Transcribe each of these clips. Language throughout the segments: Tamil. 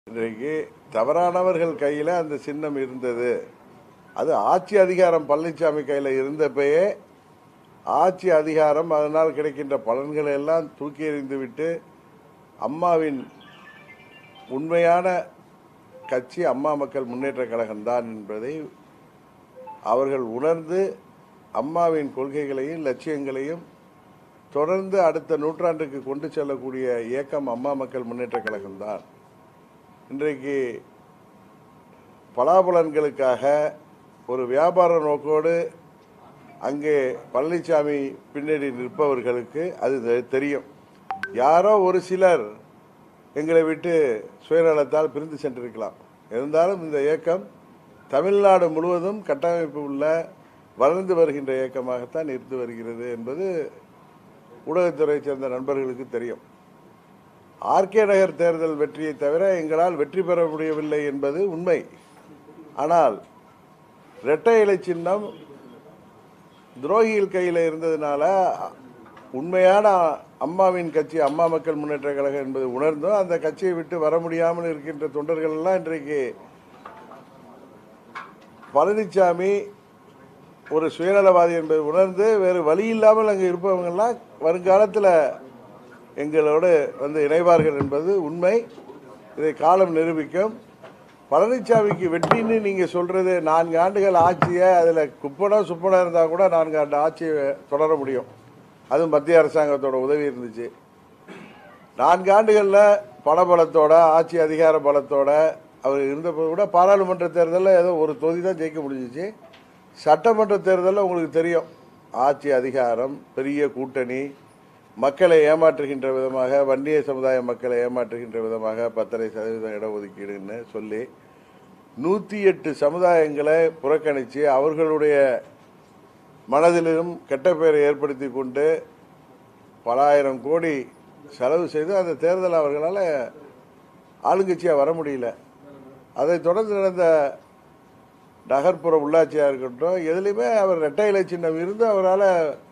இன்றைக்கு தவறானவர்கள் கையில் அந்த சின்னம் இருந்தது அது ஆட்சி அதிகாரம் பழனிசாமி கையில் இருந்தப்பயே ஆட்சி அதிகாரம் அதனால் கிடைக்கின்ற பலன்களை எல்லாம் தூக்கி எறிந்துவிட்டு அம்மாவின் உண்மையான கட்சி அம்மா மக்கள் முன்னேற்ற கழகம்தான் என்பதை அவர்கள் உணர்ந்து அம்மாவின் கொள்கைகளையும் லட்சியங்களையும் தொடர்ந்து அடுத்த நூற்றாண்டுக்கு கொண்டு செல்லக்கூடிய இயக்கம் அம்மா மக்கள் முன்னேற்ற கழகம்தான் இன்றைக்கு பலாபலன்களுக்காக ஒரு வியாபார நோக்கோடு அங்கே பழனிசாமி பின்னாடி நிற்பவர்களுக்கு அது தெ- தெரியும் யாரோ ஒரு சிலர் எங்களை விட்டு சுயநலத்தால் பிரிந்து சென்றிருக்கலாம் இருந்தாலும் இந்த இயக்கம் தமிழ்நாடு முழுவதும் கட்டமைப்பு உள்ள வளர்ந்து வருகின்ற இயக்கமாகத்தான் இருந்து வருகிறது என்பது ஊடகத்துறையைச் சேர்ந்த நண்பர்களுக்கு தெரியும் ஆர்கே நகர் தேர்தல் வெற்றியை தவிர எங்களால் வெற்றி பெற முடியவில்லை என்பது உண்மை ஆனால் இரட்டை இலை சின்னம் துரோகிகள் கையில் இருந்ததுனால உண்மையான அம்மாவின் கட்சி அம்மா மக்கள் முன்னேற்ற கழகம் என்பது உணர்ந்தும் அந்த கட்சியை விட்டு வர முடியாமல் இருக்கின்ற தொண்டர்கள் எல்லாம் இன்றைக்கு பழனிசாமி ஒரு சுயநலவாதி என்பதை உணர்ந்து வேறு வழி இல்லாமல் அங்கே இருப்பவங்கெல்லாம் வருங்காலத்தில் எங்களோடு வந்து இணைவார்கள் என்பது உண்மை இதை காலம் நிரூபிக்கும் பழனிசாமிக்கு வெற்றின்னு நீங்கள் சொல்கிறது நான்கு ஆண்டுகள் ஆட்சியை அதில் குப்பனம் சுப்பனம் இருந்தால் கூட நான்கு ஆண்டு ஆட்சியை தொடர முடியும் அதுவும் மத்திய அரசாங்கத்தோட உதவி இருந்துச்சு நான்கு ஆண்டுகளில் பணபலத்தோட ஆட்சி அதிகார பலத்தோட அவர் இருந்தபோது கூட பாராளுமன்ற தேர்தலில் ஏதோ ஒரு தொகுதி தான் ஜெயிக்க முடிஞ்சிச்சு சட்டமன்ற தேர்தலில் உங்களுக்கு தெரியும் ஆட்சி அதிகாரம் பெரிய கூட்டணி மக்களை ஏமாற்றுகின்ற விதமாக வன்னிய சமுதாய மக்களை ஏமாற்றுகின்ற விதமாக பத்தரை சதவீதம் இடஒதுக்கீடுன்னு சொல்லி நூற்றி எட்டு சமுதாயங்களை புறக்கணித்து அவர்களுடைய மனதிலும் கெட்ட பெயரை ஏற்படுத்தி கொண்டு பல ஆயிரம் கோடி செலவு செய்து அந்த தேர்தல் அவர்களால் ஆளுங்கட்சியாக வர முடியல அதைத் தொடர்ந்து நடந்த நகர்ப்புற உள்ளாட்சியாக இருக்கட்டும் எதுலேயுமே அவர் ரெட்டை இலை சின்னம் இருந்து அவரால்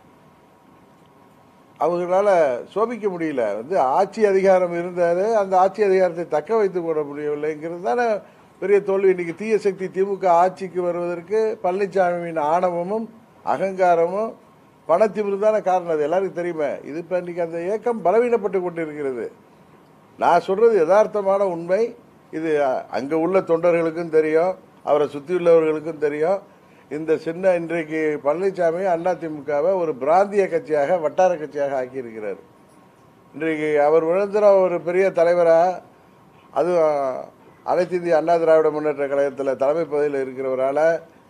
அவங்களால சோபிக்க முடியல வந்து ஆட்சி அதிகாரம் இருந்தாரு அந்த ஆட்சி அதிகாரத்தை தக்க வைத்துக் கொள்ள முடியவில்லைங்கிறது தானே பெரிய தோல்வி இன்னைக்கு தீய சக்தி திமுக ஆட்சிக்கு வருவதற்கு பழனிசாமியின் ஆணவமும் அகங்காரமும் பணத்திமிரு தானே காரணம் அது எல்லாருக்கும் தெரியுமே இது இப்போ இன்னைக்கு அந்த இயக்கம் பலவீனப்பட்டு கொண்டு இருக்கிறது நான் சொல்றது யதார்த்தமான உண்மை இது அ- அங்க உள்ள தொண்டர்களுக்கும் தெரியும் அவரை சுற்றியுள்ளவர்களுக்கும் தெரியும் இந்த சின்ன இன்றைக்கு பழனிசாமி அதிமுகவை ஒரு பிராந்திய கட்சியாக வட்டார கட்சியாக ஆக்கியிருக்கிறார் இன்றைக்கு அவர் விழுந்துற ஒரு பெரிய தலைவரா அது அனைத்து இந்திய அண்ணா திராவிட முன்னேற்ற கழகத்தில் தலைமை பதவியில் இருக்கிறவரால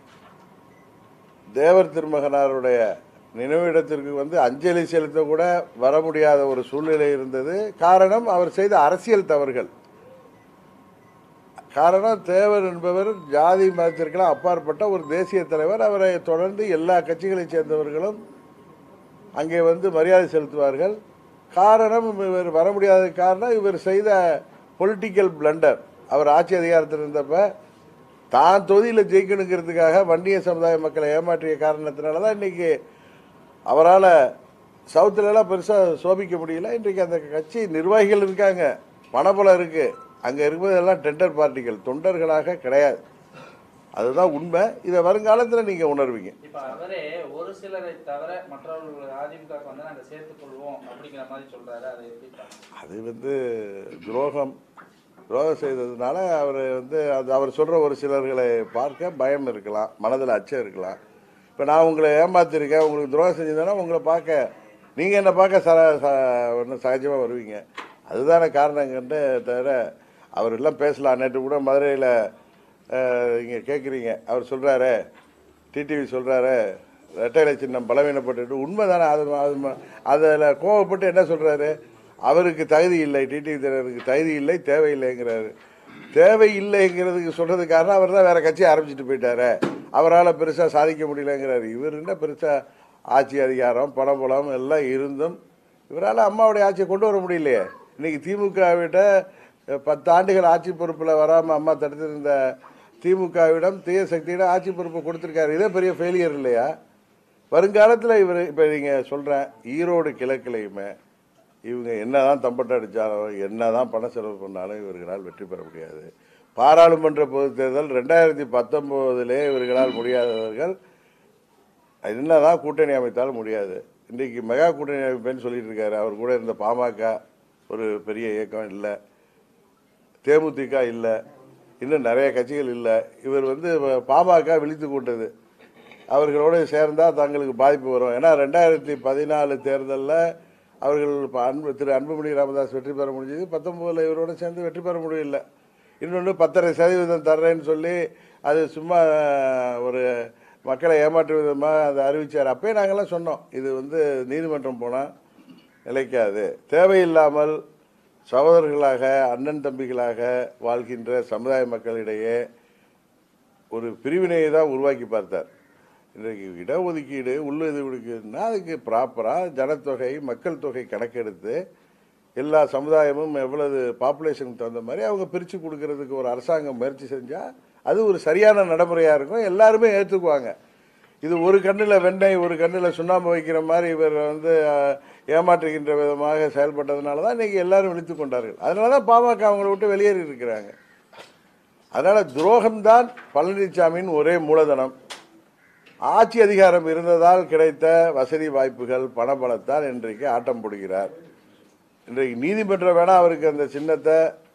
தேவர் திருமகனாருடைய நினைவிடத்திற்கு வந்து அஞ்சலி செலுத்த கூட வர முடியாத ஒரு சூழ்நிலை இருந்தது காரணம் அவர் செய்த அரசியல் தவறுகள் காரணம் தேவர் என்பவர் ஜாதி மதத்திற்கெல்லாம் அப்பாற்பட்ட ஒரு தேசிய தலைவர் அவரை தொடர்ந்து எல்லா கட்சிகளைச் சேர்ந்தவர்களும் அங்கே வந்து மரியாதை செலுத்துவார்கள் காரணம் இவர் வர முடியாத காரணம் இவர் செய்த பொலிட்டிக்கல் பிளண்டர் அவர் ஆட்சி அதிகாரத்தில் இருந்தப்ப தான் தொகுதியில் ஜெயிக்கணுங்கிறதுக்காக வன்னிய சமுதாய மக்களை ஏமாற்றிய காரணத்தினால தான் இன்னைக்கு அவரால் சவுத்துலலாம் பெருசாக சோபிக்க முடியல இன்றைக்கு அந்த கட்சி நிர்வாகிகள் இருக்காங்க பணபலம் இருக்கு அங்கே இருக்கும்போது எல்லாம் டெண்டர் பார்ட்டிகள் தொண்டர்களாக கிடையாது அதுதான் உண்மை இதை வருங்காலத்தில் நீங்கள் உணர்வீங்க இப்ப அவரே ஒரு சிலரை தவிர மற்றவர்கள் அதிமுக க்கு வந்து நாங்க சேர்த்துக் கொள்வோம் அப்படிங்கிற மாதிரி சொல்றாரு அதை எப்படி பார்க்கணும்? அது வந்து துரோகம் துரோகம் செய்ததுனால அவர் வந்து அது அவர் சொல்கிற ஒரு சிலர்களை பார்க்க பயம் இருக்கலாம் மனதில் அச்சம் இருக்கலாம் இப்போ நான் உங்களை ஏமாத்திருக்கேன் உங்களுக்கு துரோகம் செஞ்சதுன்னா உங்களை பார்க்க நீங்கள் என்னை பார்க்க ச ஒன்றும் சகஜமாக வருவீங்க அதுதானே காரணம் கண்டு தவிர அவர் எல்லாம் பேசலாம் நேற்று கூட மதுரையில் இங்கே கேட்குறீங்க அவர் சொல்கிறாரு டிடிவி சொல்கிறாரு ரெட்டையில சின்னம் பலவீனப்பட்டு உண்மை தானே அது அது அதில் கோவப்பட்டு என்ன சொல்கிறாரு அவருக்கு தகுதி இல்லை டிடிவி தினருக்கு தகுதி இல்லை தேவையில்லைங்கிறாரு தேவையில்லைங்கிறதுக்கு சொல்றது காரணம் அவர் தான் வேற கட்சி ஆரம்பிச்சுட்டு போயிட்டாரு அவரால் பெருசாக சாதிக்க முடியலங்கிறாரு இவர் என்ன பெருசாக ஆட்சி அதிகாரம் பணபலம் எல்லாம் இருந்தும் இவரால் அம்மாவுடைய ஆட்சியை கொண்டு வர முடியலையே இன்னைக்கு திமுகவிட்ட பத்து ஆண்டுகள் ஆட்சி பொறுப்பில் வராமல் அம்மா தடுத்திருந்த திமுகவிடம் தீய சக்தியிடம் ஆட்சி பொறுப்பை கொடுத்துருக்காரு இதே பெரிய ஃபெயிலியர் இல்லையா வருங்காலத்தில் இவர் இப்போ நீங்கள் சொல்கிறேன் ஈரோடு கிழக்குலையுமே இவங்க என்னதான் தம்பட்டம் அடித்தாலும் என்னதான் பண செலவு பண்ணாலும் இவர்களால் வெற்றி பெற முடியாது பாராளுமன்ற பொதுத் தேர்தல் ரெண்டாயிரத்தி பத்தொம்போதிலே இவர்களால் முடியாதவர்கள் என்னதான் கூட்டணி அமைத்தாலும் முடியாது இன்றைக்கு மெகா கூட்டணி அமைப்பேன்னு சொல்லிட்டு இருக்காரு அவர் கூட இருந்த பாமக ஒரு பெரிய இயக்கம் இல்லை தேமுதிக இல்லை இன்னும் நிறைய கட்சிகள் இல்லை இவர் வந்து பாமக விழித்து கொண்டது அவர்களோடு சேர்ந்தால் தங்களுக்கு பாதிப்பு வரும் ஏன்னா ரெண்டாயிரத்தி பதினாலு தேர்தலில் அவர்கள் இப்ப அன்பு திரு அன்புமணி ராமதாஸ் வெற்றி பெற முடிஞ்சது பத்தொம்போதில் இவரோட சேர்ந்து வெற்றி பெற முடியல இன்னொன்று பத்தரை சதவீதம் தர்றேன்னு சொல்லி அது சும்மா ஒரு மக்களை ஏமாற்று விதமாக அதை அறிவிச்சார் அப்பயே நாங்கள்லாம் சொன்னோம் இது வந்து நீதிமன்றம் போனால் நிலைக்காது தேவையில்லாமல் சகோதரர்களாக அண்ணன் தம்பிகளாக வாழ்கின்ற சமுதாய மக்களிடையே ஒரு பிரிவினையை தான் உருவாக்கி பார்த்தார் இன்றைக்கு இடஒதுக்கீடு உள்ளொதுக்கீடுனா அதுக்கு ப்ராப்பராக ஜனத்தொகை மக்கள் தொகை கணக்கெடுத்து எல்லா சமுதாயமும் எவ்வளவு பாப்புலேஷனுக்கு தகுந்த மாதிரி அவங்க பிரித்து கொடுக்கறதுக்கு ஒரு அரசாங்கம் முயற்சி செஞ்சால் அது ஒரு சரியான நடைமுறையாக இருக்கும் எல்லாருமே ஏற்றுக்குவாங்க இது ஒரு கண்ணில் வெண்ணெய் ஒரு கண்ணில் சுண்ணாம்பு வைக்கிற மாதிரி இவர் வந்து அஹ், ஏமாற்றுகின்ற விதமாக செயல்பட்டதுனால தான் இன்றைக்கி எல்லாரும் விழித்து கொண்டார்கள் அதனால தான் பாமக அவங்கள விட்டு வெளியேறி இருக்கிறாங்க அதனால் துரோகம்தான் பழனிசாமியின் ஒரே மூலதனம் ஆட்சி அதிகாரம் இருந்ததால் கிடைத்த வசதி வாய்ப்புகள் பணபலத்தால் இன்றைக்கு ஆட்டம் போடுகிறார் இன்றைக்கு நீதிமன்றம் வேணா அவருக்கு அந்த சின்னத்தை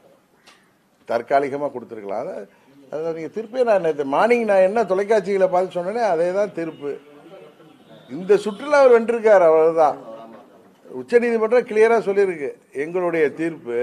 தற்காலிகமாக கொடுத்துருக்கலாம் அதை அதை நீங்கள் திருப்பி நான் நேற்று மார்னிங் நான் என்ன தொலைக்காட்சிகளை பார்த்து சொன்னேனே அதே தான் தீர்ப்பு இந்த சுற்றுலா அவர் வென்றிருக்கார் அவ்வளவுதான் உச்சநீதிமன்றம் கிளியராக சொல்லியிருக்கு எங்களுடைய தீர்ப்பு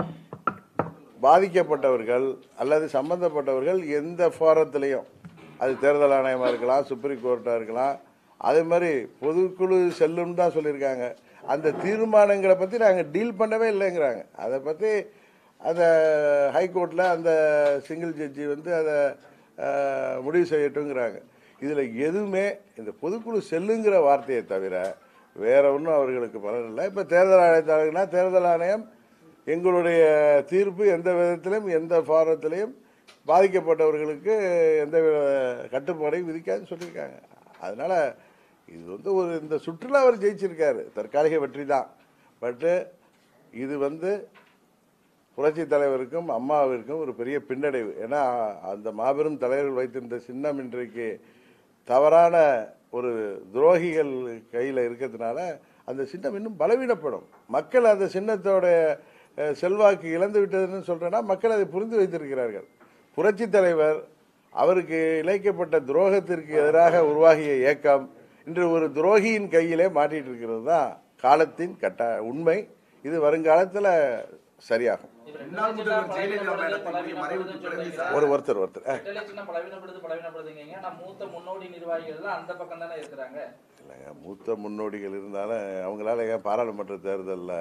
பாதிக்கப்பட்டவர்கள் அல்லது சம்பந்தப்பட்டவர்கள் எந்த ஃபாரத்திலையும் அது தேர்தல் ஆணையமாக இருக்கலாம் சுப்ரீம் கோர்ட்டாக இருக்கலாம் அதே மாதிரி பொதுக்குழு செல்லும் தான் சொல்லியிருக்காங்க அந்த தீர்மானங்களை பற்றி நாங்கள் டீல் பண்ணவே இல்லைங்கிறாங்க அதை பற்றி அந்த ஹைகோர்ட்டில் அந்த சிங்கிள் ஜட்ஜி வந்து அதை அஹ், முடிவு செய்யட்டுங்கிறாங்க இதில் எதுவுமே இந்த பொதுக்குழு செல்லுங்கிற வார்த்தையை தவிர வேற ஒன்றும் அவர்களுக்கு பலன் இல்லை இப்போ தேர்தல் ஆணையத்தாளர்கள்னா தேர்தல் ஆணையம் எங்களுடைய தீர்ப்பு எந்த விதத்திலும் எந்த ஃபாரத்திலையும் பாதிக்கப்பட்டவர்களுக்கு எந்த வித கட்டுப்பாடையும் விதிக்காதுன்னு சொல்லியிருக்காங்க அதனால இது வந்து ஒரு இந்த சுற்றுலா அவர் ஜெயிச்சிருக்காரு தற்காலிக வெற்றி தான் பட்டு இது வந்து புரட்சி தலைவருக்கும் அம்மாவிற்கும் ஒரு பெரிய பின்னடைவு ஏன்னா அந்த மாபெரும் தலைவர்கள் வைத்திருந்த சின்னம் இன்றைக்கு தவறான ஒரு துரோகிகள் கையில் இருக்கிறதுனால அந்த சின்னம் இன்னும் பலவீனப்படும் மக்கள் அந்த சின்னத்தோட அஹ், செல்வாக்கு இழந்து விட்டதுன்னு சொல்றேன்னா மக்கள் அதை புரிந்து வைத்திருக்கிறார்கள் புரட்சி தலைவர் அவருக்கு இழைக்கப்பட்ட துரோகத்திற்கு எதிராக உருவாகிய இயக்கம் இன்று ஒரு துரோகியின் கையிலே மாட்டிட்டு இருக்கிறது தான் காலத்தின் கட்ட உண்மை இது வருங்காலத்தில் சரியாகும் இப்ப முன்னாள் முதல்வர் ஜெயலலிதா பலவீனப்படுது, மேடத்துக்கு மறைவுக்கு பிறகு பலவீனப்படுதுங்கிறீங்க. சார். ஒரு ஒருத்தர் ஒருத்தர் அஹ், ரெட்டை சின்னம் பலவீனப்படுது பலவீனப்படுதுங்க நான் மூத்த முன்னோடி நிர்வாகிகள் எல்லாம் அந்த பக்கம் தானே இருக்கிறாங்க இல்லைங்க மூத்த முன்னோடிகள் இருந்தாலும் அவங்களால ஏன் பாராளுமன்ற தேர்தலில்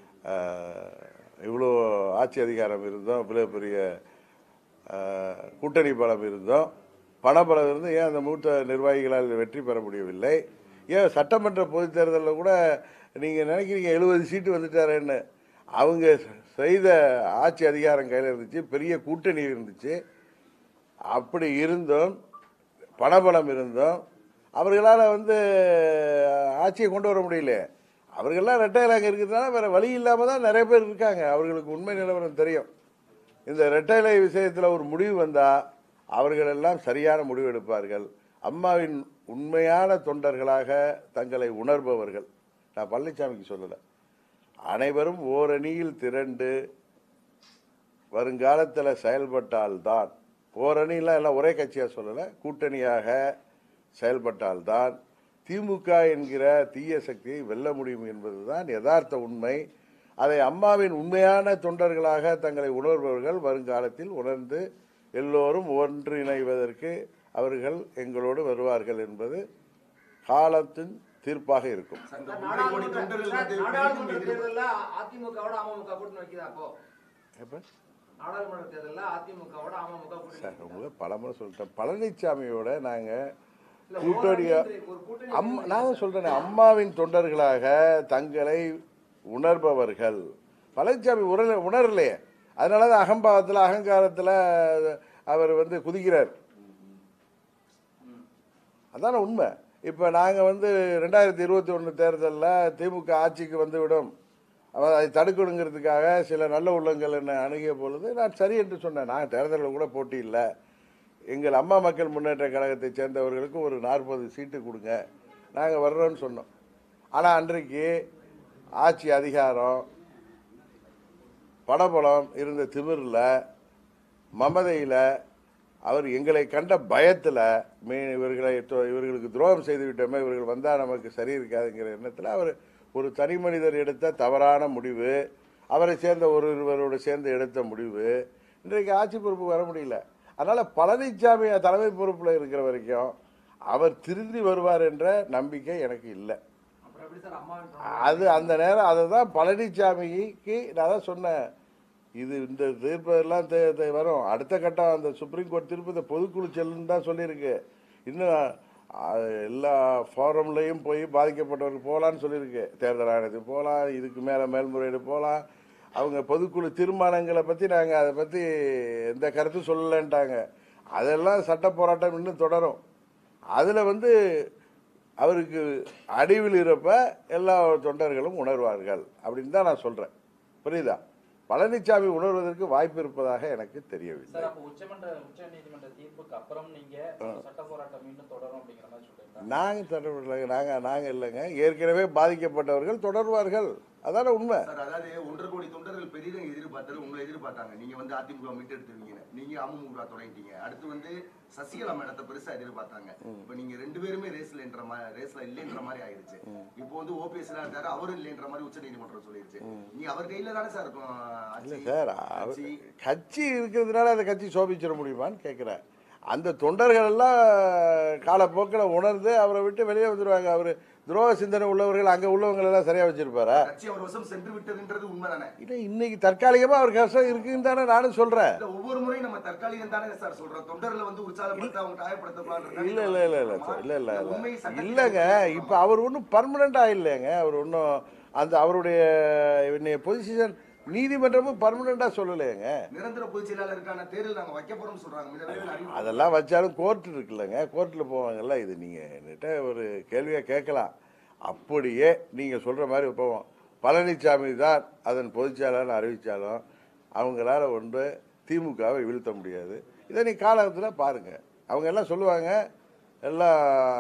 இவ்வளோ ஆட்சி அதிகாரம் இருந்தோம் இவ்வளோ பெரிய ஆஹ், கூட்டணி பலம் இருந்தோம் பணபலம் இருந்தும் ஏன் அந்த மூத்த நிர்வாகிகளால் வெற்றி பெற முடியவில்லை ஏன் சட்டமன்ற பொதுத் தேர்தலில் கூட நீங்கள் நினைக்கிறீங்க எழுபது சீட்டு வந்துட்டாரேன்னு அவங்க செய்த ஆட்சி அதிகாரம் கையில் இருந்துச்சு பெரிய கூட்டணி இருந்துச்சு அப்படி இருந்தும் பணபலம் இருந்தும் அவர்களால் வந்து ஆட்சியை கொண்டு வர முடியல அவர்கள்லாம் ரெட்டையில் அங்கே இருக்கிறதுனால வேறு வழி இல்லாமல் தான் நிறைய பேர் இருக்காங்க அவர்களுக்கு உண்மை நிலவரம் தெரியும் இந்த ரெட்டைலை விஷயத்தில் ஒரு முடிவு வந்தால் அவர்கள் எல்லாம் சரியான முடிவு எடுப்பார்கள் அம்மாவின் உண்மையான தொண்டர்களாக தங்களை உணர்பவர்கள் நான் பழனிசாமிக்கு சொல்லலை அனைவரும் ஓரணியில் திரண்டு வருங்காலத்தில் செயல்பட்டால்தான் ஓரணிலாம் எல்லாம் ஒரே கட்சியாக சொல்லலை கூட்டணியாக செயல்பட்டால்தான் திமுக என்கிற தீய சக்தியை வெல்ல முடியும் என்பதுதான் யதார்த்த உண்மை அதை அம்மாவின் உண்மையான தொண்டர்களாக தங்களை உணர்பவர்கள் வருங்காலத்தில் உணர்ந்து எல்லோரும் ஒன்றிணைவதற்கு அவர்கள் எங்களோடு வருவார்கள் என்பது காலத்தின் தீர்ப்பாக இருக்கும் சார், இந்த ஒன்றரை கோடி தொண்டர்கள் வந்து நாடாளுமன்ற பெரிதும் தேர்தல்ல அதிமுகவோட அமமுக கூட்டணி வைக்குதா அப்போ எப்போ நாடாளுமன்ற தேர்தல்ல அதிமுகவோட அமமுக கூட்டணி சார் வைக்குதா? உங்களுக்கு பலமுறை சொல்லிட்டேன் பழனிசாமியோட நாங்கள் இல்ல, கூட்டணியா ஒரு அணி- ஒரு கூட்டணி அம்மா நான் சொல்றேனே அம்மாவின் தொண்டர்களாக தங்களை உணர்பவர்கள் பழனிசாமி உணர உணரலையே அதனால தான் அகம்பாவத்தில் அகங்காரத்தில் அவர் வந்து குதிக்கிறார் அதான உண்மை இப்போ நாங்கள் வந்து ரெண்டாயிரத்தி இருபத்தி ஒன்று தேர்தலில் திமுக ஆட்சிக்கு வந்துவிடும் அவர் அதை தடுக்கணுங்கிறதுக்காக சில நல்ல உள்ளங்கள் என்னை அணுகிய பொழுது நான் சரி என்று சொன்னேன் நான் தேர்தலில் கூட போட்டி இல்லை எங்கள் அம்மா மக்கள் முன்னேற்ற கழகத்தை சேர்ந்தவர்களுக்கு ஒரு நாற்பது சீட்டு கொடுங்க நாங்கள் வர்றோம்னு சொன்னோம் ஆனால் அன்றைக்கு ஆட்சி அதிகாரம் படபலம் இருந்த திமிரில் மமதையில் அவர் எங்களை கண்ட பயத்தில் மீ இவர்களை தொ- இவர்களுக்கு துரோகம் செய்து விட்டோமே இவர்கள் வந்தால் நமக்கு சரி இருக்காதுங்கிற எண்ணத்தில் அவர் ஒரு தனி மனிதர் எடுத்த தவறான முடிவு அவரை சேர்ந்த ஒருவரோடு சேர்ந்து எடுத்த முடிவு இன்றைக்கு ஆட்சி பொறுப்பு வர முடியல அதனால் பழனிசாமி தலைமை பொறுப்பில் இருக்கிற வரைக்கும் அவர் திருந்தி வருவார் என்ற நம்பிக்கை எனக்கு இல்லை அப்புறம் எப்படி சார் அம்மாவின் அது அந்த நேரம் அதை தான் பழனிசாமிக்கு நான் தான் சொன்னேன் இது இந்த தீர்ப்பெல்லாம் தே- தே- வரும் அடுத்த கட்டம் அந்த சுப்ரீம் கோர்ட் தீர்ப்பு இந்த பொதுக்குழு செல்லுன்னு தான் சொல்லியிருக்கு இன்னும் அஹ், எல்லா ஃபாரம்லையும் போய் பாதிக்கப்பட்டவர்கள் போகலான்னு சொல்லியிருக்கு தேர்தல் ஆணையத்துக்கு போகலாம் இதுக்கு மேலே மேல்முறையீடு போகலாம் அவங்க பொதுக்குழு தீர்மானங்களை பற்றி நாங்கள் அதை பற்றி எந்த கருத்தும் சொல்லலைன்ட்டாங்க அதெல்லாம் சட்ட போராட்டம் இன்னும் தொடரும் அதில் வந்து அவருக்கு அடிவில் இருப்ப எல்லா தொண்டர்களும் உணர்வார்கள் அப்படின்னு தான் நான் சொல்கிறேன் புரியுதா பழனிசாமி உணர்வதற்கு வாய்ப்பு இருப்பதாக எனக்கு தெரியவில்லை சார் அப்போ உச்சமன்ற உச்ச நீதிமன்ற தீர்ப்புக்கு அப்புறம் நீங்க சட்ட போராட்டம் மீண்டும் தொடரும் அப்படிங்கிற மாதிரி சொல்றீங்களா நாங்கள் தொடர்பில்லைங்க நாங்கள் நாங்கள் இல்லைங்க ஏற்கனவே பாதிக்கப்பட்டவர்கள் தொடர்வார்கள் அதான உண்மை சார் அதாவது ஒன்றரை கோடி தொண்டர்கள் பெரிதும் எதிர்பார்த்தது உங்களை எதிர்பார்த்தாங்க நீங்க வந்து அதிமுக மீட்டெடுத்துருவீங்க நீங்க அமமுக தொடங்கிட்டீங்க அடுத்து வந்து சசிகலா மேடத்தை பெருசா எதிர்பார்த்தாங்க இப்ப நீங்க ரெண்டு பேருமே ரேஸ்ல என்ற மாதிரி ரேஸ்ல இல்லைன்ற மாதிரி ஆயிடுச்சு இப்போ வந்து ஓபிஎஸ் இருக்காரு அவரும் இல்லைன்ற மாதிரி உச்ச நீதிமன்றம் சொல்லிருச்சு நீ அவர் கையில தானே சார் இருக்கும் இல்லை ஆட்சி. சார் அவர் ஆட்சி. கட்சி இருக்கிறதுனால அந்த கட்சி சோபிச்சிட முடியுமான்னு கேட்குறேன் அந்த தொண்டர்கள் எல்லாம் காலப்போக்கில் உணர்ந்து அவரை விட்டு வெளியே வந்துடுவாங்க அவர் துரோக சிந்தனை உள்ளவர்கள் அங்கே உள்ளவங்க எல்லாம் சரியாக வச்சிருப்பாரா கட்சி அவர் வசம் சென்று விட்டதுன்றது உண்மைதானே இல்லை இன்னைக்கு தற்காலிகமாக அவர் கஷ்டம் இருக்குன்னு தானே நானும் சொல்கிறேன் இல்ல ஒவ்வொரு முறையும் நம்ம தற்காலிகம் தானே சார் சொல்றோம் தொண்டர்களை வந்து உற்சாகப்படுத்த அவங்க காயப்படுத்தக்கூடாது இல்லை இல்லை இல்லை இல்லை சார் இல்லை இல்லை உண்மை இல்லை சட்டத்தில் இல்லைங்க இப்போ அவர் ஒன்றும் பர்மனெண்ட்டாக இல்லைங்க அவர் ஒன்றும் அந்த அவருடைய பொசிஷன் நீதிமன்றமும் பர்மனெண்ட்டாக சொல்லலைங்க நிரந்தர பொதுச் செயலாளருக்கான தேர்தல் நாங்க வைக்க போறோம்னு சொல்றாங்க மிக விரைவில் அறிவிப்பு அதெல்லாம் வச்சாலும் கோர்ட் இருக்குல்லங்க கோர்ட்டில் போவாங்கல்ல இது நீங்கள் என்கிட்ட ஒரு கேள்வியை கேட்கலாம் அப்படியே நீங்கள் சொல்கிற மாதிரி போவோம் பழனிசாமி தான் அதன் பொதுச்செயலாளர் அறிவித்தாலும் அவங்களால ஒன்று திமுகவை வீழ்த்த முடியாது இதை நீ காலத்தில் பாருங்கள் அவங்க எல்லாம் சொல்லுவாங்க எல்லாம்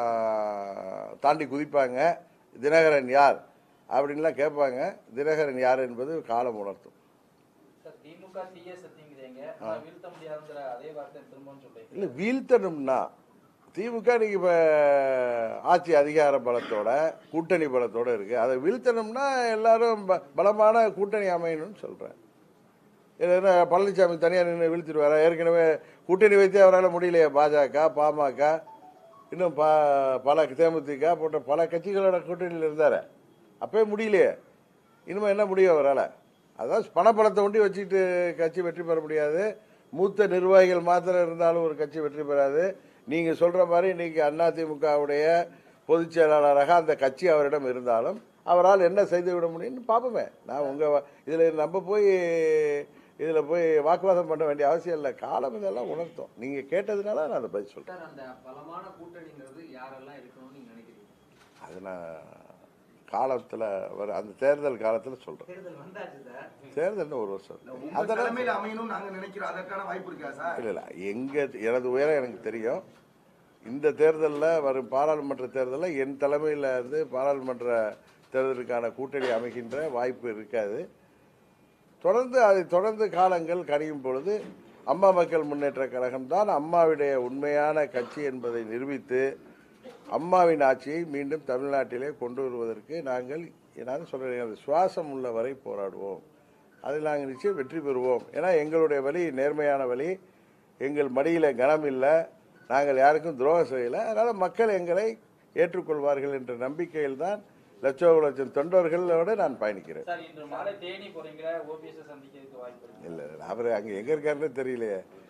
தாண்டி குதிப்பாங்க தினகரன் யார் அப்படின்லாம் கேட்பாங்க தினகரன் யார் என்பது காலம் உணர்த்தும் சார் திமுக தீய சக்திங்கிறீங்க ஆனா வீழ்த்த முடியாதுங்கிற அதே வார்த்தை திரும்பவும் சொல்றீங்க இல்லை வீழ்த்தணும்னா திமுக இன்னைக்கு இப்போ ஆட்சி அதிகார பலத்தோட கூட்டணி பலத்தோட இருக்கு அதை வீழ்த்தணும்னா எல்லாரும் ப- பலமான கூட்டணி அமையணும்னு சொல்கிறேன் என்ன பழனிசாமி தனியாக நின்று வீழ்த்திடுவாரா ஏற்கனவே கூட்டணி வைத்தே அவரால் முடியலையே பாஜக பாமக இன்னும் ப பல தேமுதிக போன்ற பல கட்சிகளோட கூட்டணியில் இருந்தார் அப்பவே முடியலையே இனிமேல் என்ன முடியும் அவரால் அதான் பணப்பணத்தை ஒண்டி வச்சுக்கிட்டு கட்சி வெற்றி பெற முடியாது மூத்த நிர்வாகிகள் மாத்திரம் இருந்தாலும் ஒரு கட்சி வெற்றி பெறாது நீங்கள் சொல்கிற மாதிரி இன்னைக்கு அதிமுகவுடைய பொதுச் செயலாளராக அந்த கட்சி அவரிடம் இருந்தாலும் அவரால் என்ன செய்து விட முடியும்னு பார்ப்போமே நான் உங்கள் இதில் நம்ம போய் இதில் போய் வாக்குவாதம் பண்ண வேண்டிய அவசியம் இல்லை காலம் இதெல்லாம் உணர்த்தோம் நீங்கள் கேட்டதுனால நான் அதை பதில் சொல்கிறேன் சார் அந்த பலமான கூட்டணிங்கிறது யாரெல்லாம் இருக்கணும்னு நீங்க நினைக்கிறீங்க அது நான் காலத்தில் வர அந்த தேர்தல் காலத்தில் சொல்கிறேன் தேர்தல் வந்தாச்சு சார் தேர்தல்னு ஒரு வருஷம் இல்ல, இருக்கு. உங்க அதெல்லாம் தலைமையில அமையணும்னு நாங்க நினைக்கிறோம் அதற்கான வாய்ப்பு இருக்கா சார் இல்லை இல்லை எங்கள் எனது உயரம் எனக்கு தெரியும் இந்த தேர்தலில் வரும் பாராளுமன்ற தேர்தலில் என் தலைமையில் இருந்து பாராளுமன்ற தேர்தலுக்கான கூட்டணி அமைக்கின்ற வாய்ப்பு இருக்காது தொடர்ந்து அதை தொடர்ந்து காலங்கள் கணியும் பொழுது அம்மா மக்கள் முன்னேற்ற கழகம் தான் அம்மாவுடைய உண்மையான கட்சி என்பதை நிரூபித்து அம்மாவின் ஆட்சியை மீண்டும் தமிழ்நாட்டிலே கொண்டு வருவதற்கு நாங்கள் நான் சொல்கிறேன் அது சுவாசம் உள்ள வரை போராடுவோம் அதில் நாங்கள் நிச்சயம் வெற்றி பெறுவோம் ஏன்னா எங்களுடைய வழி நேர்மையான வழி எங்கள் மடியில் கனம் இல்லை நாங்கள் யாருக்கும் துரோகம் செய்யலை அதனால் மக்கள் எங்களை ஏற்றுக்கொள்வார்கள் என்ற நம்பிக்கையில் தான் லட்சோ லட்சம் தொண்டர்களோடு நான் பயணிக்கிறேன் சார் இன்று மாலை தேனி போறீங்களா ஓபிஎஸ் சந்திக்கிறதுக்கு வாய்ப்பு இருக்கு இல்லை அவர் அங்கே எங்கே இருக்காருன்னு தெரியலையே